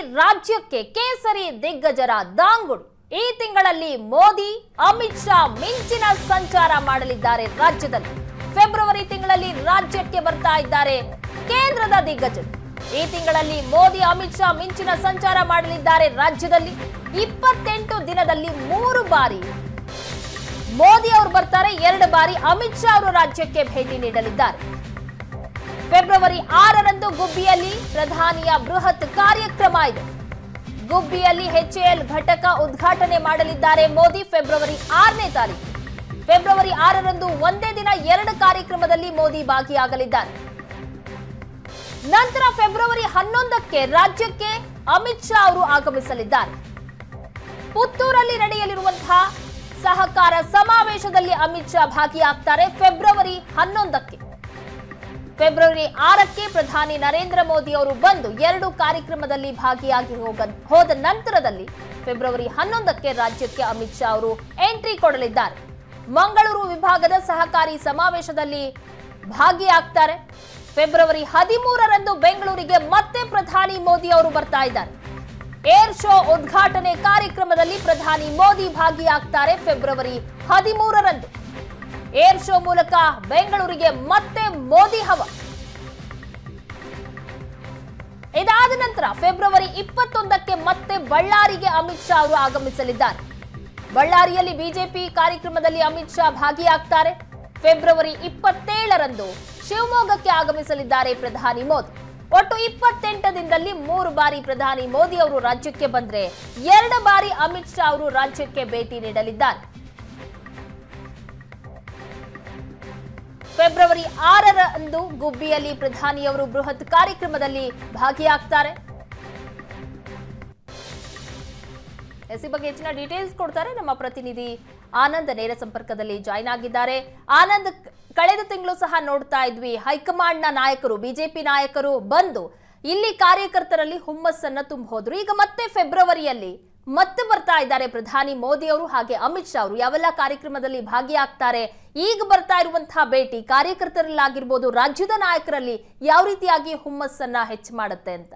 ರಾಜ್ಯಕ್ಕೆ ಕೇಸರಿ ದಿಗ್ಗಜರ ದಾಂಗುಡು ಈ ತಿಂಗಳಲ್ಲಿ ಮೋದಿ ಅಮಿತ್ ಶಾ ಮಿಂಚಿನ ಸಂಚಾರ ಮಾಡಲಿದ್ದಾರೆ ರಾಜ್ಯದಲ್ಲಿ ಫೆಬ್ರವರಿ ತಿಂಗಳಲ್ಲಿ ರಾಜ್ಯಕ್ಕೆ ಬರ್ತಾ ಇದ್ದಾರೆ ಕೇಂದ್ರದ ದಿಗ್ಗಜರು ಈ ತಿಂಗಳಲ್ಲಿ ಮೋದಿ ಅಮಿತ್ ಶಾ ಮಿಂಚಿನ ಸಂಚಾರ ಮಾಡಲಿದ್ದಾರೆ ರಾಜ್ಯದಲ್ಲಿ ಇಪ್ಪತ್ತೆಂಟು ದಿನದಲ್ಲಿ ಮೂರು ಬಾರಿ ಮೋದಿ ಅವರು ಬರ್ತಾರೆ ಎರಡು ಬಾರಿ ಅಮಿತ್ ಶಾ ಅವರು ರಾಜ್ಯಕ್ಕೆ ಭೇಟಿ ನೀಡಲಿದ್ದಾರೆ ಫೆಬ್ರವರಿ ಆರರಂದು ಗುಬ್ಬಿಯಲ್ಲಿ ಪ್ರಧಾನಿಯ ಬೃಹತ್ ಕಾರ್ಯಕ್ರಮ ಇದೆ ಗುಬ್ಬಿಯಲ್ಲಿ ಎಚ್ಎಎಲ್ ಘಟಕ ಉದ್ಘಾಟನೆ ಮಾಡಲಿದ್ದಾರೆ ಮೋದಿ ಫೆಬ್ರವರಿ ಆರನೇ ತಾರೀಕು ಫೆಬ್ರವರಿ ಆರರಂದು ಒಂದೇ ದಿನ ಎರಡು ಕಾರ್ಯಕ್ರಮದಲ್ಲಿ ಮೋದಿ ಭಾಗಿಯಾಗಲಿದ್ದಾರೆ ನಂತರ ಫೆಬ್ರವರಿ ಹನ್ನೊಂದಕ್ಕೆ ರಾಜ್ಯಕ್ಕೆ ಅಮಿತ್ ಶಾ ಅವರು ಆಗಮಿಸಲಿದ್ದಾರೆ ಪುತ್ತೂರಲ್ಲಿ ನಡೆಯಲಿರುವಂತಹ ಸಹಕಾರ ಸಮಾವೇಶದಲ್ಲಿ ಅಮಿತ್ ಶಾ ಭಾಗಿಯಾಗ್ತಾರೆ ಫೆಬ್ರವರಿ ಹನ್ನೊಂದಕ್ಕೆ ಫೆಬ್ರವರಿ ಆರಕ್ಕೆ ಪ್ರಧಾನಿ ನರೇಂದ್ರ ಮೋದಿ ಅವರು ಬಂದು ಎರಡು ಕಾರ್ಯಕ್ರಮದಲ್ಲಿ ಭಾಗಿಯಾಗಿ ಹೋಗ ಹೋದ ನಂತರದಲ್ಲಿ ಫೆಬ್ರವರಿ ಹನ್ನೊಂದಕ್ಕೆ ರಾಜ್ಯಕ್ಕೆ ಅಮಿತ್ ಶಾ ಅವರು ಎಂಟ್ರಿ ಕೊಡಲಿದ್ದಾರೆ ಮಂಗಳೂರು ವಿಭಾಗದ ಸಹಕಾರಿ ಸಮಾವೇಶದಲ್ಲಿ ಭಾಗಿಯಾಗ್ತಾರೆ ಫೆಬ್ರವರಿ ಹದಿಮೂರರಂದು ಬೆಂಗಳೂರಿಗೆ ಮತ್ತೆ ಪ್ರಧಾನಿ ಮೋದಿ ಅವರು ಬರ್ತಾ ಇದ್ದಾರೆ ಏರ್ ಶೋ ಉದ್ಘಾಟನೆ ಕಾರ್ಯಕ್ರಮದಲ್ಲಿ ಪ್ರಧಾನಿ ಮೋದಿ ಭಾಗಿಯಾಗ್ತಾರೆ ಫೆಬ್ರವರಿ ಹದಿಮೂರರಂದು ಏರ್ ಶೋ ಮೂಲಕ ಬೆಂಗಳೂರಿಗೆ ಮತ್ತೆ ಮೋದಿ ಹವ ಇದಾದ ನಂತರ ಫೆಬ್ರವರಿ ಇಪ್ಪತ್ತೊಂದಕ್ಕೆ ಮತ್ತೆ ಬಳ್ಳಾರಿಗೆ ಅಮಿತ್ ಶಾ ಅವರು ಆಗಮಿಸಲಿದ್ದಾರೆ ಬಳ್ಳಾರಿಯಲ್ಲಿ ಬಿಜೆಪಿ ಕಾರ್ಯಕ್ರಮದಲ್ಲಿ ಅಮಿತ್ ಶಾ ಭಾಗಿಯಾಗ್ತಾರೆ ಫೆಬ್ರವರಿ ಇಪ್ಪತ್ತೇಳರಂದು ಶಿವಮೊಗ್ಗಕ್ಕೆ ಆಗಮಿಸಲಿದ್ದಾರೆ ಪ್ರಧಾನಿ ಮೋದಿ ಒಟ್ಟು ಇಪ್ಪತ್ತೆಂಟು ದಿನದಲ್ಲಿ ಮೂರು ಬಾರಿ ಪ್ರಧಾನಿ ಮೋದಿ ಅವರು ರಾಜ್ಯಕ್ಕೆ ಬಂದ್ರೆ ಎರಡು ಬಾರಿ ಅಮಿತ್ ಶಾ ಅವರು ರಾಜ್ಯಕ್ಕೆ ಭೇಟಿ ನೀಡಲಿದ್ದಾರೆ ಫೆಬ್ರವರಿ ಆರರಂದು ಗುಬ್ಬಿಯಲ್ಲಿ ಪ್ರಧಾನಿಯವರು ಬೃಹತ್ ಕಾರ್ಯಕ್ರಮದಲ್ಲಿ ಭಾಗಿಯಾಗ್ತಾರೆ ಎಸ್ ಈ ಬಗ್ಗೆ ಹೆಚ್ಚಿನ ಡೀಟೇಲ್ಸ್ ಕೊಡ್ತಾರೆ ನಮ್ಮ ಪ್ರತಿನಿಧಿ ಆನಂದ್ ನೇರ ಸಂಪರ್ಕದಲ್ಲಿ ಜಾಯ್ನ್ ಆಗಿದ್ದಾರೆ ಆನಂದ್ ಕ- ಕಳೆದ ತಿಂಗಳು ಸಹ ನೋಡ್ತಾ ಇದ್ವಿ ಹೈಕಮಾಂಡ್ನ ನಾಯಕರು ಬಿಜೆಪಿ ನಾಯಕರು ಬಂದು ಇಲ್ಲಿ ಕಾರ್ಯಕರ್ತರಲ್ಲಿ ಹುಮ್ಮಸ್ಸನ್ನ ತುಂಬ ಹೋದ್ರು ಈಗ ಮತ್ತೆ ಫೆಬ್ರವರಿಯಲ್ಲಿ ಮತ್ತೆ ಬರ್ತಾ ಇದ್ದಾರೆ ಪ್ರಧಾನಿ ಮೋದಿ ಅವರು ಹಾಗೆ ಅಮಿತ್ ಶಾ ಅವರು ಯಾವೆಲ್ಲ ಕಾರ್ಯಕ್ರಮದಲ್ಲಿ ಭಾಗಿಯಾಗ್ತಾರೆ ಈಗ ಬರ್ತಾ ಇರುವಂತಹ ಭೇಟಿ ಕಾರ್ಯಕರ್ತರಲ್ಲಾಗಿರ್ಬೋದು ರಾಜ್ಯದ ನಾಯಕರಲ್ಲಿ ಯಾವ ರೀತಿಯಾಗಿ ಹುಮ್ಮಸ್ಸನ್ನ ಹೆಚ್ಚು ಮಾಡುತ್ತೆ ಅಂತ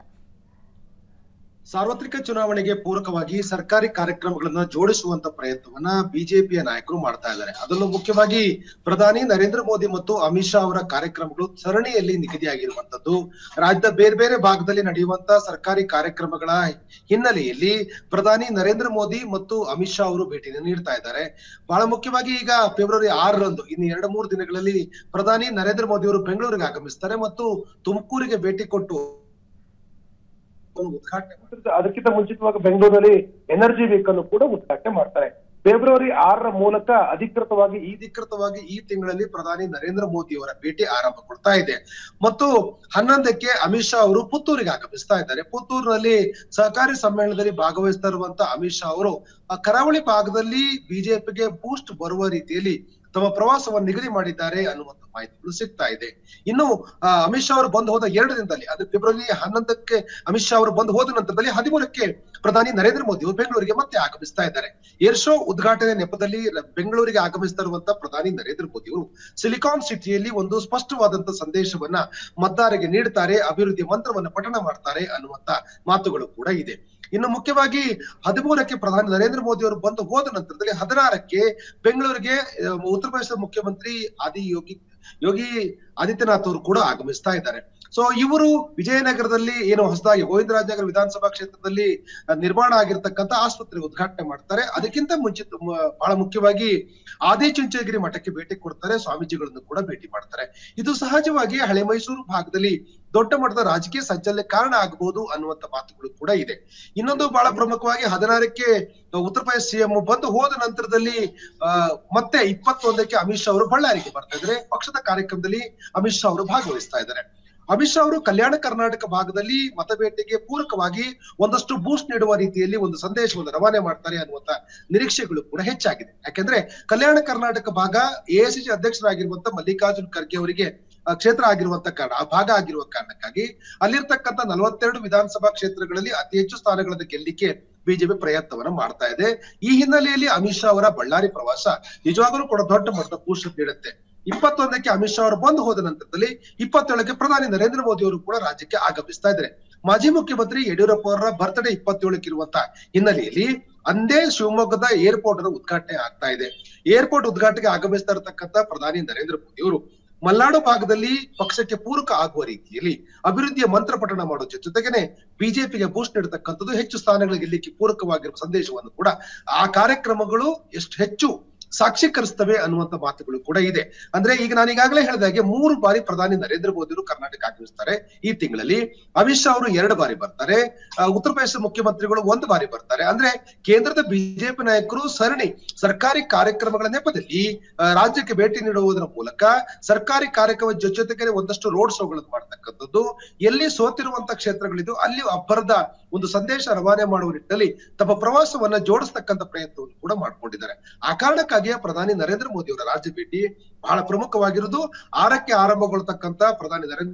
ಸಾರ್ವತ್ರಿಕ ಚುನಾವಣೆಗೆ ಪೂರಕವಾಗಿ ಸರ್ಕಾರಿ ಕಾರ್ಯಕ್ರಮಗಳನ್ನ ಜೋಡಿಸುವಂತ ಪ್ರಯತ್ನವನ್ನ ಬಿಜೆಪಿಯ ನಾಯಕರು ಮಾಡ್ತಾ ಇದ್ದಾರೆ ಅದರಲ್ಲೂ ಮುಖ್ಯವಾಗಿ ಪ್ರಧಾನಿ ನರೇಂದ್ರ ಮೋದಿ ಮತ್ತು ಅಮಿತ್ ಶಾ ಅವರ ಕಾರ್ಯಕ್ರಮಗಳು ಸರಣಿಯಲ್ಲಿ ನಿಗದಿಯಾಗಿರುವಂತದ್ದು ರಾಜ್ಯದ ಬೇರೆ ಬೇರೆ ಭಾಗದಲ್ಲಿ ನಡೆಯುವಂತ ಸರ್ಕಾರಿ ಕಾರ್ಯಕ್ರಮಗಳ ಹಿನ್ನೆಲೆಯಲ್ಲಿ ಪ್ರಧಾನಿ ನರೇಂದ್ರ ಮೋದಿ ಮತ್ತು ಅಮಿತ್ ಶಾ ಅವರು ಭೇಟಿಯನ್ನು ನೀಡ್ತಾ ಇದ್ದಾರೆ ಬಹಳ ಮುಖ್ಯವಾಗಿ ಈಗ ಫೆಬ್ರವರಿ ಆರರಂದು ಇನ್ನು ಎರಡು ಮೂರು ದಿನಗಳಲ್ಲಿ ಪ್ರಧಾನಿ ನರೇಂದ್ರ ಮೋದಿ ಅವರು ಬೆಂಗಳೂರಿಗೆ ಆಗಮಿಸ್ತಾರೆ ಮತ್ತು ತುಮಕೂರಿಗೆ ಭೇಟಿ ಕೊಟ್ಟು ಉದ್ಘಾಟನೆ ಮಾಡ್ತಾರೆ. ಅದಕ್ಕಿಂತ ಮುಂಚಿತವಾಗಿ ಬೆಂಗಳೂರಲ್ಲಿ ಎನರ್ಜಿ ವೀಕ್ ಅನ್ನು ಕೂಡ ಉದ್ಘಾಟನೆ ಮಾಡ್ತಾರೆ ಫೆಬ್ರವರಿ ಆರರ ಮೂಲಕ ಅಧಿಕೃತವಾಗಿ ಈ ಅಧಿಕೃತವಾಗಿ ಈ ತಿಂಗಳಲ್ಲಿ ಪ್ರಧಾನಿ ನರೇಂದ್ರ ಮೋದಿ ಅವರ ಭೇಟಿ ಆರಂಭಗೊಳ್ತಾ ಇದೆ ಮತ್ತು ಹನ್ನೊಂದಕ್ಕೆ ಅಮಿತ್ ಶಾ ಅವರು ಪುತ್ತೂರಿಗೆ ಆಗಮಿಸ್ತಾ ಇದ್ದಾರೆ ಪುತ್ತೂರಿನಲ್ಲಿ ಸಹಕಾರಿ ಸಮ್ಮೇಳನದಲ್ಲಿ ಭಾಗವಹಿಸ್ತಾ ಇರುವಂತ ಅಮಿತ್ ಶಾ ಅವರು ಆ ಕರಾವಳಿ ಭಾಗದಲ್ಲಿ ಬಿಜೆಪಿಗೆ ಬೂಸ್ಟ್ ಬರುವ ರೀತಿಯಲ್ಲಿ ತಮ್ಮ ಪ್ರವಾಸವನ್ನು ನಿಗದಿ ಮಾಡಿದ್ದಾರೆ ಅನ್ನುವಂತ ಮಾಹಿತಿಗಳು ಸಿಗ್ತಾ ಇದೆ ಇನ್ನು ಆ, ಅಮಿತ್ ಶಾ ಅವರು ಬಂದು ಹೋದ ಎರಡು ದಿನದಲ್ಲಿ ಅದು ಫೆಬ್ರವರಿ ಹನ್ನೊಂದಕ್ಕೆ ಅಮಿತ್ ಶಾ ಅವರು ಬಂದು ಹೋದ ನಂತರದಲ್ಲಿ ಹದಿಮೂರಕ್ಕೆ ಪ್ರಧಾನಿ ನರೇಂದ್ರ ಮೋದಿ ಅವರು ಬೆಂಗಳೂರಿಗೆ ಮತ್ತೆ ಆಗಮಿಸ್ತಾ ಇದ್ದಾರೆ ಏರ್ ಶೋ ಉದ್ಘಾಟನೆ ನೆಪದಲ್ಲಿ ರ- ಬೆಂಗಳೂರಿಗೆ ಆಗಮಿಸ್ತಾ ಇರುವಂತ ಪ್ರಧಾನಿ ನರೇಂದ್ರ ಮೋದಿ ಅವರು ಸಿಲಿಕಾನ್ ಸಿಟಿಯಲ್ಲಿ ಒಂದು ಸ್ಪಷ್ಟವಾದಂತ ಸಂದೇಶವನ್ನ ಮತದಾರರಿಗೆ ನೀಡುತ್ತಾರೆ ಅಭಿವೃದ್ಧಿ ಮಂತ್ರವನ್ನ ಪಠಣ ಮಾಡ್ತಾರೆ ಅನ್ನುವಂತ ಮಾತುಗಳು ಕೂಡ ಇದೆ ಇನ್ನು ಮುಖ್ಯವಾಗಿ ಹದಿಮೂರಕ್ಕೆ ಪ್ರಧಾನಿ ನರೇಂದ್ರ ಮೋದಿ ಅವರು ಬಂದು ಹೋದ ನಂತರದಲ್ಲಿ ಹದಿನಾರಕ್ಕೆ ಬೆಂಗಳೂರಿಗೆ ಆ, ಉತ್ತರ ಪ್ರದೇಶದ ಮುಖ್ಯಮಂತ್ರಿ ಆದಿ ಯೋಗಿ ಯೋಗಿ ಆದಿತ್ಯನಾಥ್ ಅವರು ಕೂಡ ಆಗಮಿಸ್ತಾ ಇದ್ದಾರೆ ಸೊ ಇವರು ವಿಜಯನಗರದಲ್ಲಿ ಏನು ಹೊಸದಾಗಿ ಗೋವಿಂದರಾಜನಗರ ವಿಧಾನಸಭಾ ಕ್ಷೇತ್ರದಲ್ಲಿ ಆ, ನಿರ್ಮಾಣ ಆಗಿರ್ತಕ್ಕಂಥ ಆಸ್ಪತ್ರೆ ಉದ್ಘಾಟನೆ ಮಾಡ್ತಾರೆ ಅದಕ್ಕಿಂತ ಮುಂಚಿತ ಮ- ಬಹಳ ಮುಖ್ಯವಾಗಿ ಆದಿಚುಂಚನಗಿರಿ ಮಠಕ್ಕೆ ಭೇಟಿ ಕೊಡ್ತಾರೆ ಸ್ವಾಮೀಜಿಗಳನ್ನು ಕೂಡ ಭೇಟಿ ಮಾಡ್ತಾರೆ ಇದು ಸಹಜವಾಗಿ ಹಳೆ ಮೈಸೂರು ಭಾಗದಲ್ಲಿ ದೊಡ್ಡ ಮಟ್ಟದ ರಾಜಕೀಯ ಸಂಚಲನೆ ಕಾರಣ ಆಗಬಹುದು ಅನ್ನುವಂತ ಮಾತುಗಳು ಕೂಡ ಇದೆ ಇನ್ನೊಂದು ಬಹಳ ಪ್ರಮುಖವಾಗಿ ಹದಿನಾರಕ್ಕೆ ಉತ್ತರ ಪ್ರದೇಶ ಸಿಎಂ ಬಂದು ಹೋದ ನಂತರದಲ್ಲಿ ಆ ಮತ್ತೆ ಇಪ್ಪತ್ತೊಂದಕ್ಕೆ ಅಮಿತ್ ಶಾ ಅವರು ಬಳ್ಳಾರಿಗೆ ಬರ್ತಾ ಇದ್ದಾರೆ ಪಕ್ಷದ ಕಾರ್ಯಕ್ರಮದಲ್ಲಿ ಅಮಿತ್ ಶಾ ಅವರು ಭಾಗವಹಿಸ್ತಾ ಇದ್ದಾರೆ ಅಮಿತ್ ಶಾ ಅವರು ಕಲ್ಯಾಣ ಕರ್ನಾಟಕ ಭಾಗದಲ್ಲಿ ಮತಬೇಟೆಗೆ ಪೂರಕವಾಗಿ ಒಂದಷ್ಟು ಬೂಸ್ಟ್ ನೀಡುವ ರೀತಿಯಲ್ಲಿ ಒಂದು ಸಂದೇಶವನ್ನು ರವಾನೆ ಮಾಡ್ತಾರೆ ಅನ್ನುವಂತ ನಿರೀಕ್ಷೆಗಳು ಕೂಡ ಹೆಚ್ಚಾಗಿದೆ ಯಾಕೆಂದ್ರೆ ಕಲ್ಯಾಣ ಕರ್ನಾಟಕ ಭಾಗ ಎಐಸಿಸಿ ಅಧ್ಯಕ್ಷರಾಗಿರುವಂತ ಮಲ್ಲಿಕಾರ್ಜುನ್ ಖರ್ಗೆ ಅವರಿಗೆ ಆ, ಕ್ಷೇತ್ರ ಆಗಿರುವಂತ ಕಾರಣ ಆ ಭಾಗ ಆಗಿರುವ ಕಾರಣಕ್ಕಾಗಿ ಅಲ್ಲಿರ್ತಕ್ಕಂಥ ನಲವತ್ತೆರಡು ವಿಧಾನಸಭಾ ಕ್ಷೇತ್ರಗಳಲ್ಲಿ ಅತಿ ಹೆಚ್ಚು ಸ್ಥಾನಗಳನ್ನು ಗೆಲ್ಲಿಕ್ಕೆ ಬಿಜೆಪಿ ಪ್ರಯತ್ನವನ್ನ ಮಾಡ್ತಾ ಇದೆ ಈ ಹಿನ್ನೆಲೆಯಲ್ಲಿ ಅಮಿತ್ ಶಾ ಅವರ ಬಳ್ಳಾರಿ ಪ್ರವಾಸ ನಿಜವಾಗಲೂ ಕೂಡ ದೊಡ್ಡ ಮಟ್ಟದ ಪುಷ್ ನೀಡುತ್ತೆ ಇಪ್ಪತ್ತೊಂದಕ್ಕೆ ಅಮಿತ್ ಶಾ ಅವರು ಬಂದು ಹೋದ ನಂತರದಲ್ಲಿ ಇಪ್ಪತ್ತೇಳಕ್ಕೆ ಪ್ರಧಾನಿ ನರೇಂದ್ರ ಮೋದಿ ಅವರು ಕೂಡ ರಾಜ್ಯಕ್ಕೆ ಆಗಮಿಸ್ತಾ ಇದ್ದಾರೆ ಮಾಜಿ ಮುಖ್ಯಮಂತ್ರಿ ಯಡಿಯೂರಪ್ಪ ಅವರ ಬರ್ತ್ಡೇ ಇಪ್ಪತ್ತೇಳಕ್ಕೆ ಇರುವಂತ ಹಿನ್ನೆಲೆಯಲ್ಲಿ ಅಂದೇ ಶಿವಮೊಗ್ಗದ ಏರ್ಪೋರ್ಟ್ ಅನ್ನು ಉದ್ಘಾಟನೆ ಆಗ್ತಾ ಇದೆ ಏರ್ಪೋರ್ಟ್ ಉದ್ಘಾಟನೆಗೆ ಆಗಮಿಸ್ತಾ ಇರತಕ್ಕಂತ ಪ್ರಧಾನಿ ನರೇಂದ್ರ ಮೋದಿ ಅವರು ಮಲ್ನಾಡು ಭಾಗದಲ್ಲಿ ಪಕ್ಷಕ್ಕೆ ಪೂರಕ ಆಗುವ ರೀತಿಯಲ್ಲಿ ಅಭಿವೃದ್ಧಿಯ ಮಂತ್ರ ಪಠಣ ಮಾಡೋ ಜೊತೆ- ಜೊತೆಗೇನೆ ಬಿಜೆಪಿಗೆ ಬೂಸ್ಟ್ ನೀಡತಕ್ಕಂಥದ್ದು ಹೆಚ್ಚು ಸ್ಥಾನಗಳಿಗೆ ಗೆಲ್ಲಿಕ್ಕೆ ಪೂರಕವಾಗಿರುವ ಸಂದೇಶವನ್ನು ಕೂಡ ಆ ಕಾರ್ಯಕ್ರಮಗಳು ಎಷ್ಟು ಹೆಚ್ಚು ಸಾಕ್ಷೀಕರಿಸ್ತವೆ ಅನ್ನುವಂತ ಮಾತುಗಳು ಕೂಡ ಇದೆ ಅಂದ್ರೆ ಈಗ ನಾನು ಈಗಾಗಲೇ ಹೇಳಿದಾಗೆ ಮೂರು ಬಾರಿ ಪ್ರಧಾನಿ ನರೇಂದ್ರ ಮೋದಿ ಅವರು ಕರ್ನಾಟಕ ಆಗಮಿಸ್ತಾರೆ ಈ ತಿಂಗಳಲ್ಲಿ ಅಮಿತ್ ಶಾ ಅವರು ಎರಡು ಬಾರಿ ಬರ್ತಾರೆ ಆ, ಉತ್ತರ ಪ್ರದೇಶ ಮುಖ್ಯಮಂತ್ರಿಗಳು ಒಂದು ಬಾರಿ ಬರ್ತಾರೆ ಅಂದ್ರೆ ಕೇಂದ್ರದ ಬಿಜೆಪಿ ನಾಯಕರು ಸರಣಿ ಸರ್ಕಾರಿ ಕಾರ್ಯಕ್ರಮಗಳ ನೆಪದಲ್ಲಿ ಆ, ರಾಜ್ಯಕ್ಕೆ ಭೇಟಿ ನೀಡುವುದರ ಮೂಲಕ ಸರ್ಕಾರಿ ಕಾರ್ಯಕ್ರಮ ಜೊತೆ ಜೊತೆಗೆ ಒಂದಷ್ಟು ರೋಡ್ ಶೋಗಳನ್ನು ಮಾಡ್ತಕ್ಕಂಥದ್ದು ಎಲ್ಲಿ ಸೋತಿರುವಂತ ಕ್ಷೇತ್ರಗಳಿದ್ದು ಅಲ್ಲಿ ಅಬ್ಬರದ ಒಂದು ಸಂದೇಶ ರವಾನೆ ಮಾಡುವ ನಿಟ್ಟಿನಲ್ಲಿ ತಮ್ಮ ಪ್ರವಾಸವನ್ನ ಜೋಡಿಸ್ತಕ್ಕಂಥ ಪ್ರಯತ್ನವನ್ನು ಕೂಡ ಮಾಡ್ಕೊಂಡಿದ್ದಾರೆ ಆ ಕಾರಣಕ್ಕಾಗಿಯೇ ಪ್ರಧಾನಿ ನರೇಂದ್ರ ಮೋದಿ ಅವರ ರಾಜ್ಯ ಭೇಟಿ ಬಹಳ ಪ್ರಮುಖವಾಗಿರುವುದು ಆರಕ್ಕೆ ಆರಂಭಗೊಳ್ತಕ್ಕಂತ ಪ್ರಧಾನಿ ನರೇಂದ್ರ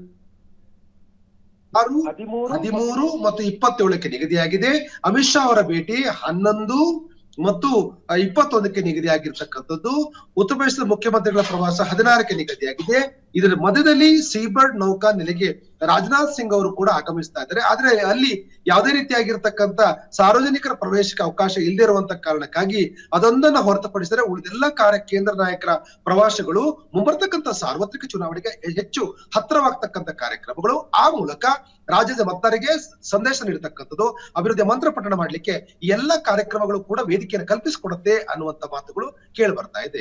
ಆರು ಹದಿಮೂರು ಹದಿಮೂರು ಮತ್ತು ಇಪ್ಪತ್ತೇಳಕ್ಕೆ ನಿಗದಿಯಾಗಿದೆ ಅಮಿತ್ ಶಾ ಅವರ ಭೇಟಿ ಹನ್ನೊಂದು ಮತ್ತು ಆ, ಇಪ್ಪತ್ತೊಂದಕ್ಕೆ ನಿಗದಿಯಾಗಿರ್ತಕ್ಕಂಥದ್ದು ಉತ್ತರ ಪ್ರದೇಶದ ಮುಖ್ಯಮಂತ್ರಿಗಳ ಪ್ರವಾಸ ಹದಿನಾರಕ್ಕೆ ನಿಗದಿಯಾಗಿದೆ ಇದರ ಮಧ್ಯದಲ್ಲಿ ಸೀಬರ್ಡ್ ನೌಕಾ ನೆಲೆಗೆ ರಾಜನಾಥ್ ಸಿಂಗ್ ಅವರು ಕೂಡ ಆಗಮಿಸ್ತಾ ಇದ್ದಾರೆ ಆದ್ರೆ ಅಲ್ಲಿ ಯಾವುದೇ ರೀತಿಯಾಗಿರ್ತಕ್ಕಂಥ ಸಾರ್ವಜನಿಕರ ಪ್ರವೇಶಕ್ಕೆ ಅವಕಾಶ ಇಲ್ಲದೆ ಇರುವಂತ ಕಾರಣಕ್ಕಾಗಿ ಅದೊಂದನ್ನ ಹೊರತುಪಡಿಸಿದರೆ ಉಳಿದೆಲ್ಲ ಕಾರ್ಯ ಕೇಂದ್ರ ನಾಯಕರ ಪ್ರವಾಸಗಳು ಮುಂಬರ್ತಕ್ಕಂಥ ಸಾರ್ವತ್ರಿಕ ಚುನಾವಣೆಗೆ ಹೆಚ್ಚು ಹತ್ತಿರವಾಗ್ತಕ್ಕಂಥ ಕಾರ್ಯಕ್ರಮಗಳು ಆ ಮೂಲಕ ರಾಜ್ಯದ ಮತದಾರರಿಗೆ ಸಂದೇಶ ನೀಡತಕ್ಕಂಥದ್ದು ಅಭಿವೃದ್ಧಿ ಮಂತ್ರ ಪಠಣ ಮಾಡ್ಲಿಕ್ಕೆ ಈ ಎಲ್ಲ ಕಾರ್ಯಕ್ರಮಗಳು ಕೂಡ ವೇದಿಕೆಯನ್ನು ಕಲ್ಪಿಸಿಕೊಡುತ್ತೆ ಅನ್ನುವಂತ ಮಾತುಗಳು ಕೇಳಿ ಬರ್ತಾ ಇದೆ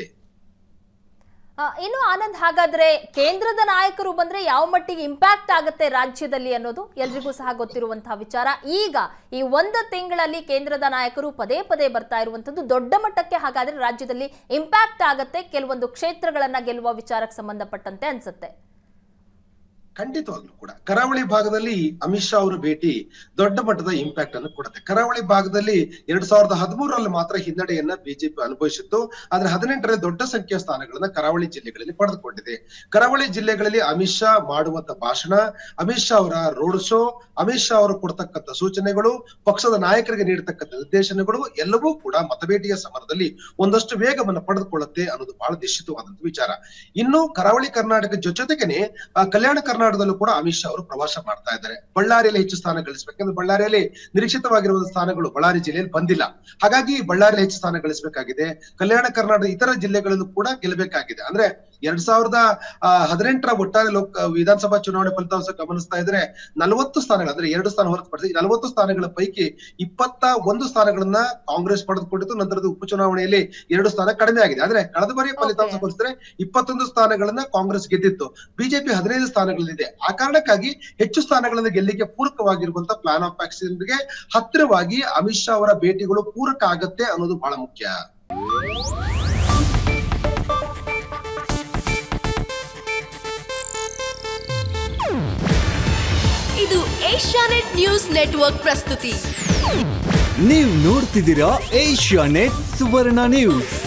ಆ, ಇನ್ನು ಆನಂದ್ ಹಾಗಾದ್ರೆ ಕೇಂದ್ರದ ನಾಯಕರು ಬಂದ್ರೆ ಯಾವ ಮಟ್ಟಿಗೆ ಇಂಪ್ಯಾಕ್ಟ್ ಆಗುತ್ತೆ ರಾಜ್ಯದಲ್ಲಿ ಅನ್ನೋದು ಎಲ್ರಿಗೂ ಸಹ ಗೊತ್ತಿರುವಂತಹ ವಿಚಾರ ಈಗ ಈ ಒಂದು ತಿಂಗಳಲ್ಲಿ ಕೇಂದ್ರದ ನಾಯಕರು ಪದೇ ಪದೇ ಬರ್ತಾ ಇರುವಂತದ್ದು ದೊಡ್ಡ ಮಟ್ಟಕ್ಕೆ ಹಾಗಾದ್ರೆ ರಾಜ್ಯದಲ್ಲಿ ಇಂಪ್ಯಾಕ್ಟ್ ಆಗತ್ತೆ ಕೆಲವೊಂದು ಕ್ಷೇತ್ರಗಳನ್ನ ಗೆಲ್ಲುವ ವಿಚಾರಕ್ಕೆ ಸಂಬಂಧಪಟ್ಟಂತೆ ಅನ್ಸುತ್ತೆ ಖಂಡಿತವಾಗ್ಲೂ ಕೂಡ ಕರಾವಳಿ ಭಾಗದಲ್ಲಿ ಅಮಿತ್ ಶಾ ಅವರ ಭೇಟಿ ದೊಡ್ಡ ಮಟ್ಟದ ಇಂಪ್ಯಾಕ್ಟ್ ಅನ್ನು ಕೊಡುತ್ತೆ ಕರಾವಳಿ ಭಾಗದಲ್ಲಿ ಎರಡ್ ಸಾವಿರದ ಹದಿಮೂರರಲ್ಲಿ ಮಾತ್ರ ಹಿನ್ನಡೆಯನ್ನ ಬಿಜೆಪಿ ಅನುಭವಿಸಿತ್ತು ಆದ್ರೆ ಹದಿನೆಂಟರಲ್ಲಿ ದೊಡ್ಡ ಸಂಖ್ಯೆಯ ಸ್ಥಾನಗಳನ್ನ ಕರಾವಳಿ ಜಿಲ್ಲೆಗಳಲ್ಲಿ ಪಡೆದುಕೊಂಡಿದೆ ಕರಾವಳಿ ಜಿಲ್ಲೆಗಳಲ್ಲಿ ಅಮಿತ್ ಶಾ ಮಾಡುವಂತ ಭಾಷಣ ಅಮಿತ್ ಶಾ ಅವರ ರೋಡ್ ಶೋ ಅಮಿತ್ ಶಾ ಅವರು ಕೊಡ್ತಕ್ಕಂಥ ಸೂಚನೆಗಳು ಪಕ್ಷದ ನಾಯಕರಿಗೆ ನೀಡತಕ್ಕಂಥ ನಿರ್ದೇಶನಗಳು ಎಲ್ಲವೂ ಕೂಡ ಮತಬೇಟಿಯ ಸಮರದಲ್ಲಿ ಒಂದಷ್ಟು ವೇಗವನ್ನು ಪಡೆದುಕೊಳ್ಳುತ್ತೆ ಅನ್ನೋದು ಬಹಳ ನಿಶ್ಚಿತವಾದಂತ ವಿಚಾರ ಇನ್ನು ಕರಾವಳಿ ಕರ್ನಾಟಕ ಜೊ- ಜೊತೆಗೇನೆ ಆ, ಕಲ್ಯಾಣ ಕರ್ನಾಟಕದಲ್ಲೂ ಕೂಡ ಅಮಿತ್ ಶಾ ಅವರು ಪ್ರವಾಸ ಮಾಡ್ತಾ ಇದ್ದಾರೆ ಬಳ್ಳಾರಿಯಲ್ಲಿ ಹೆಚ್ಚು ಸ್ಥಾನ ಗಳಿಸಬೇಕಂದ್ರೆ ಬಳ್ಳಾರಿಯಲ್ಲಿ ನಿರೀಕ್ಷಿತವಾಗಿರುವ ಸ್ಥಾನಗಳು ಬಳ್ಳಾರಿ ಜಿಲ್ಲೆಯಲ್ಲಿ ಬಂದಿಲ್ಲ ಹಾಗಾಗಿ ಬಳ್ಳಾರಿಯಲ್ಲಿ ಹೆಚ್ಚು ಸ್ಥಾನ ಗಳಿಸಬೇಕಾಗಿದೆ ಕಲ್ಯಾಣ ಕರ್ನಾಟಕದ ಇತರ ಜಿಲ್ಲೆಗಳಲ್ಲೂ ಕೂಡ ಗೆಲ್ಲಬೇಕಾಗಿದೆ ಅಂದ್ರೆ ಎರಡ್ ಸಾವಿರದ ಆ, ಹದಿನೆಂಟರ ಒಟ್ಟಾರೆ ಲೋಕ ವಿಧಾನಸಭಾ ಚುನಾವಣೆ ಫಲಿತಾಂಶ ಗಮನಿಸ್ತಾ ಇದ್ರೆ ನಲವತ್ತು ಸ್ಥಾನಗಳು ಅಂದ್ರೆ ಎರಡು ಸ್ಥಾನ ಹೊರತುಪಡಿಸಿ ನಲವತ್ತು ಸ್ಥಾನಗಳ ಪೈಕಿ ಇಪ್ಪತ್ತ ಒಂದು ಸ್ಥಾನಗಳನ್ನ ಕಾಂಗ್ರೆಸ್ ಪಡೆದುಕೊಂಡಿತ್ತು ನಂತರದ ಉಪಚುನಾವಣೆಯಲ್ಲಿ ಎರಡು ಸ್ಥಾನ ಕಡಿಮೆ ಆಗಿದೆ ಅಂದ್ರೆ ಕಳೆದ ಬಾರಿಯ ಫಲಿತಾಂಶ Okay. ಹೋಲಿಸಿದ್ರೆ ಇಪ್ಪತ್ತೊಂದು ಸ್ಥಾನಗಳನ್ನ ಕಾಂಗ್ರೆಸ್ ಗೆದ್ದಿತ್ತು ಬಿಜೆಪಿ ಹದಿನೈದು ಸ್ಥಾನಗಳಲ್ಲಿದೆ ಆ ಕಾರಣಕ್ಕಾಗಿ ಹೆಚ್ಚು ಸ್ಥಾನಗಳನ್ನ ಗೆಲ್ಲಿಗೆ ಪೂರಕವಾಗಿರುವಂತ ಪ್ಲಾನ್ ಆಫ್ ಆಕ್ಷನ್ಗೆ ಹತ್ತಿರವಾಗಿ ಅಮಿತ್ ಶಾ ಅವರ ಭೇಟಿಗಳು ಪೂರಕ ಆಗತ್ತೆ ಅನ್ನೋದು ಬಹಳ ಮುಖ್ಯ ಇದು ಏಷ್ಯಾನೆಟ್ ನ್ಯೂಸ್ ನೆಟ್ವರ್ಕ್ ಪ್ರಸ್ತುತಿ ನೀವು ನೋಡ್ತಿದ್ದೀರಾ ಏಷ್ಯಾ ನೆಟ್ ಸುವರ್ಣ ನ್ಯೂಸ್